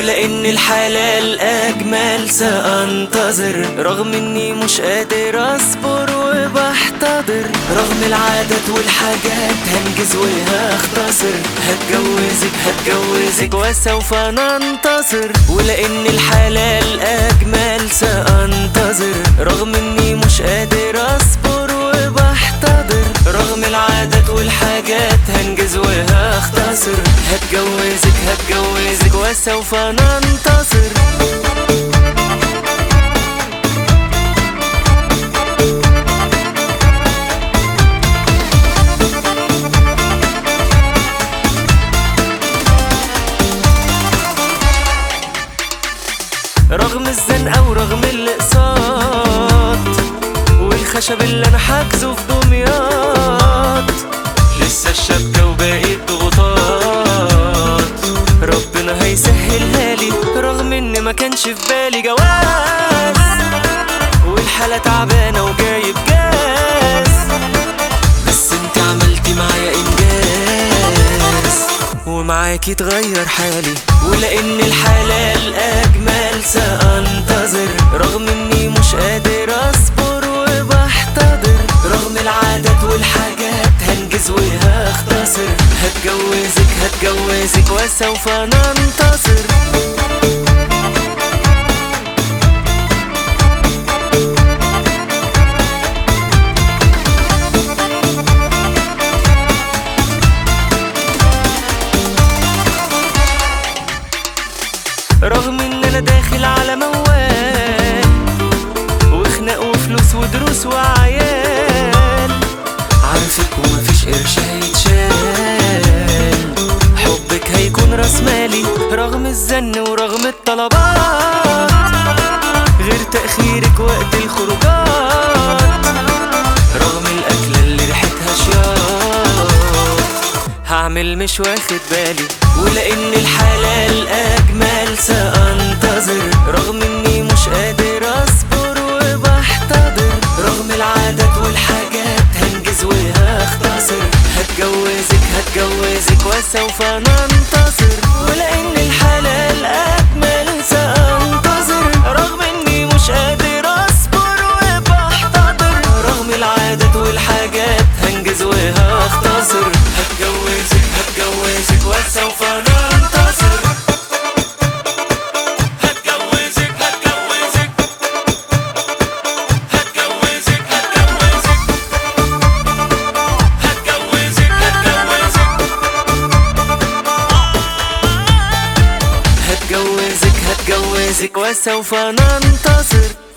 ولأن الحلال أجمل سأنتظر رغم إني مش قادر أصبر وبحتضر رغم العادات والحاجات هنجز وهختصر هتجوزك هتجوزك وسوف ننتصر ولأن الحلال أجمل سأنتظر رغم إني مش قادر أصبر وبحتضر رغم العادات والحاجات هنجز وهختصر هتجوزك هتجوزك وسوف ننتصر رغم الزنقة ورغم الاقساط والخشب اللي انا حاجزه في دمياط لسه الشبكة وباقي الضغوطات ربنا هيسهلها لي رغم ان ما كانش في بالي جواز والحالة تعبانة وجايب جاز بس انت عملتي معايا انجاز ومعاكي اتغير حالي ولان الحلال اجمل سانتظر رغم اني مش قادر اصبر وبحتضر رغم العادات والحاجات هنجز وهختصر هتجوزك هتجوزك وسوف ننتصر رغم ان انا داخل على موال وخناق وفلوس ودروس وعيال عارفك ومفيش قرش هيتشال حبك هيكون راس مالي رغم الزن ورغم الطلبات غير تأخيرك وقت الخروجات رغم الأكلة اللي ريحتها شياط هعمل مش واخد بالي ولأن الحلال أجمل سأنتظر رغم إني مش قادر أصبر وبحتضر رغم العادات والحاجات هنجز وهختصر هتجوزك هتجوزك وسوف ننتصر ولأن الحلال أجمل سأنتظر رغم إني مش قادر أصبر وبحتضر رغم العادات والحاجات هنجز وهختصر هتجوزك هتجوزك وسوف ننتصر هتجوزك هتجوزك هتجوزك هتجوزك هتجوزك هتجوزك هتجوزك وسوف ننتصر